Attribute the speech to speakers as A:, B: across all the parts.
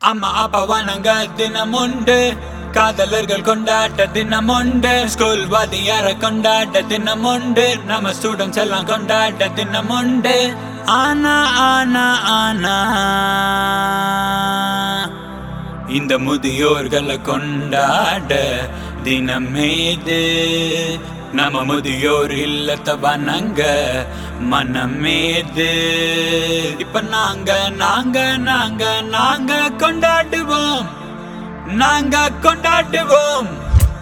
A: அம்மா அப்பா வணங்க தினம் உண்டு காதலர்கள் கொண்டாட்ட தினம் உண்டு ஸ்கூல் வாதியார கொண்டாட்ட தினம் உண்டு நம்ம ஸ்டூடெண்ட்ஸ் எல்லாம் கொண்டாட்ட தினம் உண்டு ஆனா ஆனா ஆனா இந்த முதியோர்களை கொண்டாட தினமேது நம்ம முதியோர் இல்லத்த வணங்க மனமேது இப்ப நாங்க நாங்க நாங்க நாங்க கொண்டாடுவோம் நாங்க கொண்டாடுவோம்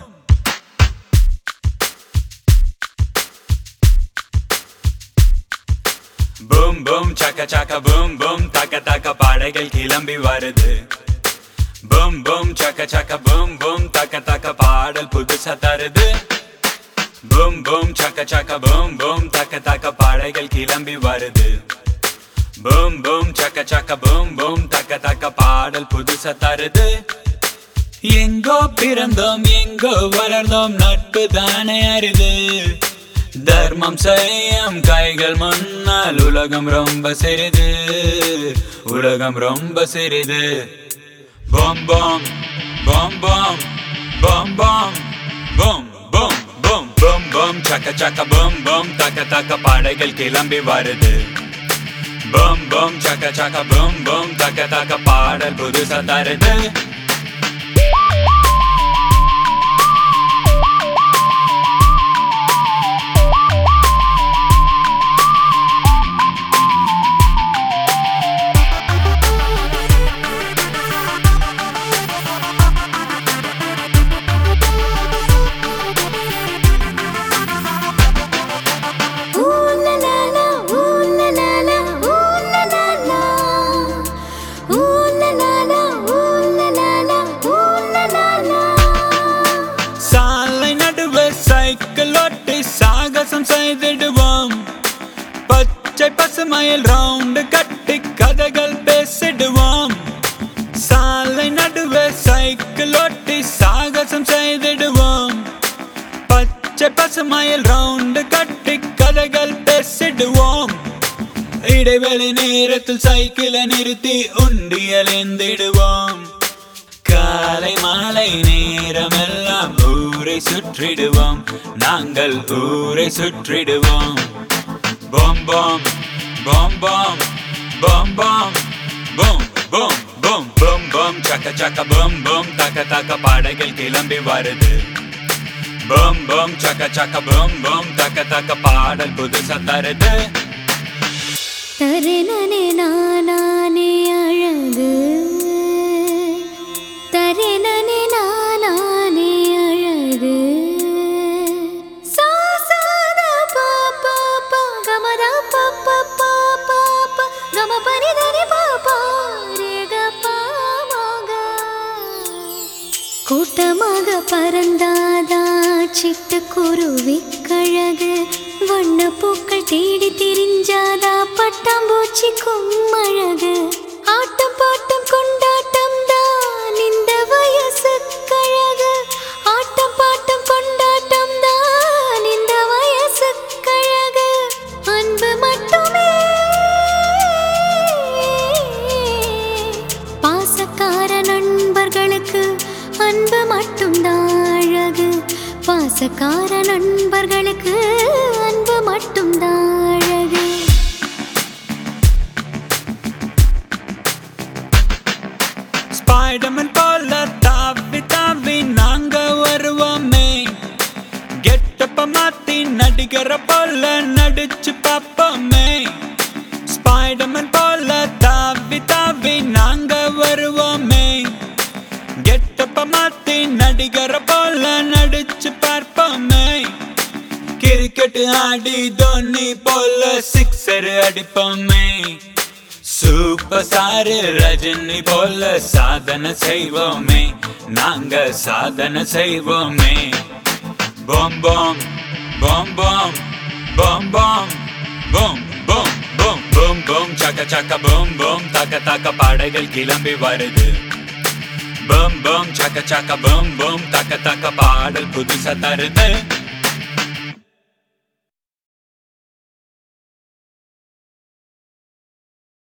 A: பூம் பூம் சக்க சக்க பூம் பூம் தக்க தக்க பாடைகள் கிளம்பி வருது பூம் பூம் சக்க சக்க பூம் பூம் தக்க தக்க பாடல் புதுசா தருது பூம் பூம் சக்க சக்க பூம் பூம் தக்க தக்க பாடைகள் கிளம்பி வருது பூம் பூம் சக்க சக்க பூம் பூம் தக்க தக்க பாடல் புதுசா தருது எங்கோ பிறந்தோம் எங்கோ வளர்ந்தோம் நட்பு தானே அரிது தர்மம் செய்யும் கைகள் முன்னால் உலகம் ரொம்ப சிறிது உலகம் ரொம்ப சிறிது Boom boom boom boom boom boom boom boom boom boom boom சக்க சக்க boom boom தக்க தக்க பாடைகள் கிளம்பி வருது boom boom சக்க சக்க boom boom தக்க தக்க பாடல் புதுசா தருது
B: Ooh la la la, ooh la la la, ooh la la la. Ooh la la la, ooh la la la, ooh la la la.
A: சாலை நடுவே சைக்கிள் ஓட்டி சாகசம் செய்திடுவோம் பச்சை பசுமையில் ரவுண்டு கட்டி கதைகள் பேசிடுவோம் சாலை நடுவே சைக்கிள் ஓட்டி சாகசம் செய்திடுவோம் பச்சை பசுமையில் ரவுண்டு கட்டி கதைகள் பேசிடுவோம் இடைவெளி நேரத்தில் சைக்கிளை நிறுத்தி உண்டியலேந்திடுவோம் காலை மாலை நேரமெல்லாம் ஊரை சுற்றிடுவோம் நாங்கள் ஊரை சுற்றிடுவோம் பாம் பாம் பாம் பாம் பாம் பாம் பாம் பாம் பாம் பாம் பாம் சக்க சக்க பாம் பாம் தக்க தக்க பாடைகள் கிளம்பி வருது பாம் பாம் சக்க சக்க பாம் பாம் தக்க தக்க பாடல் புதுசா தருது
B: தரினனே நானானே அழகு தரினனே நானானே அழகு சா சா தா பா பா பா கம தா பா பா பா பா பா கம பரி தரி பா பா ரே க பா மா க கூட்டமாக பறந்தாதா சிட்டுக்குருவி கழகு வண்ண பூக்கள் தேடி திரிஞ்சாதா பட்டாம்பூச்சி கும்மழகு ஆட்டம் பாட்டம் கொண்டாட்டம் தான் இந்த வயசு கழகு ஆட்டம் பாட்டம் கொண்டாட்டம் தான் இந்த வயசு கழகு அன்பு மட்டுமே பாசக்கார நண்பர்களுக்கு அன்பு மட்டும்தான் அழகு பாசக்கார நண்பர்களுக்கு அன்பு மட்டும்தான் அழகு
A: ஸ்பைடர்மேன் போல தாவி தாவி நாங்க வருவோமே கெட்டப்ப மாத்தி நடிகர போல நடிச்சு பார்ப்போமே ஸ்பைடர்மேன் போல தாவி தாவி நாங்க வருவோமே கெட்டப்ப மாத்தி நடிகர போல நடிச்சு பார்ப்போமே கிரிக்கெட் ஆடி தோனி போல சிக்ஸர் அடிப்போமே சூப்பர் ஸ்டார் ரஜினி போல சாதனை செய்வோமே நாங்க சாதனை செய்வோமே பாம் பாம் பாம் பாம் பாம் பாம் பாம் பாம் பாம் பாம் பாம் சக்க சக்க பாம் பாம் தக்க தக்க பாடைகள் கிளம்பி வருது பாம் பாம் சக்க சக்க பாம் பாம் தக்க தக்க பாடல் புதுசா தருது